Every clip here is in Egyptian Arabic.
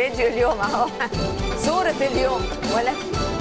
فيديو اليوم اهو صورة اليوم ولا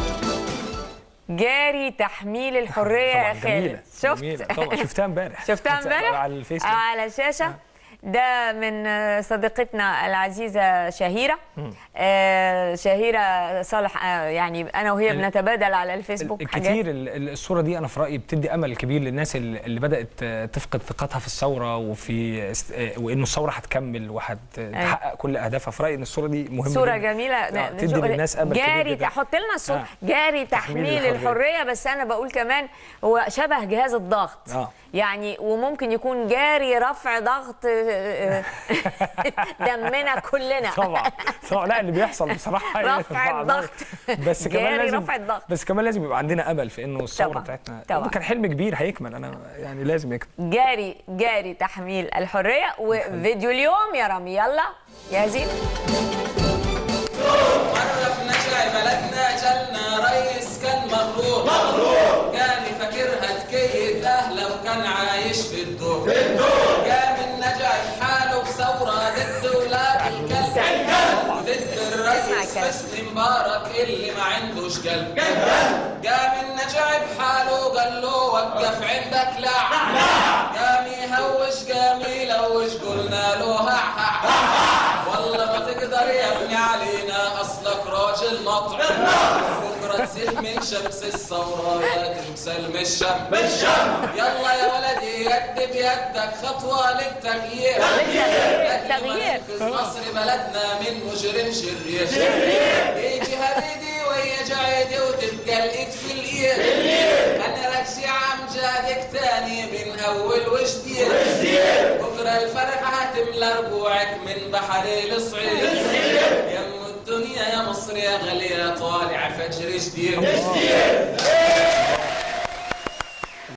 جاري تحميل الحرية يا طبعا جميله خالد جميلة. شفت طبعا شفتها امبارح شفتها كانت امبارح على الفيسبوك على الشاشة ده من صديقتنا العزيزة شهيرة آه شهيرة صالح آه يعني أنا وهي ال- بنتبادل على الفيسبوك حاجات كتير ال- ال- الصوره دي انا في رايي بتدي امل كبير للناس اللي اللي بدات آه، تفقد ثقتها في الثوره وفي است- آه، وانه الثوره هتكمل وهتحقق كل اهدافها في رايي ان الصوره دي مهمه صورة جداً. جميلة آه، ن- تدي نشوف- للناس امل جاري كبير جدا حط لنا الصورة آه. جاري تحميل, تحميل الحرية. الحرية. بس أنا بقول كمان هو شبه جهاز الضغط آه. يعني وممكن يكون جاري رفع ضغط آه، دمنا كلنا طبعا طبعا لا اللي بيحصل بصراحه إيه، رفع طبعاً. الضغط. بس كمان جاري لازم رفع الضغط. بس كمان لازم يبقى عندنا امل في انه الثوره طبعاً. بتاعتنا طبعاً. ده كان حلم كبير هيكمل انا يعني لازم يكمل جاري جاري تحميل الحرية وفيديو اليوم يا رامي يلا جاهزين مرة في نجع بلدنا جالنا ريس كان مغرور مغرور كان فاكرها تكيد أهله وكان عايش في الدور في الدور جا من نجع بحاله بثورة ضد ولاد الكلب ضد الرئيس الكلام. حسني مبارك اللي ما عندوش قلب جا من نجع بحاله قال له وقف عندك لا قام يهوش قام يلوش قلنا له ها ها والله ما تقدر يا ابني علينا اصلك راجل نطع بكره تزيد من شمس الثوره يا تمثل من الشم يلا يا ولدي يد بيدك خطوه للتغيير تغيير. ننقذ مصر بلدنا من مجرم شرير يجي هريدي ويجي عيدي وتبقى الايد في الايد انا رجع امجادك تاني من اول وجديد بكره الفرحه هتملى ربوعك من بحر الصعيد يم الدنيا يا مصر يا غاليه طالع فجر جديد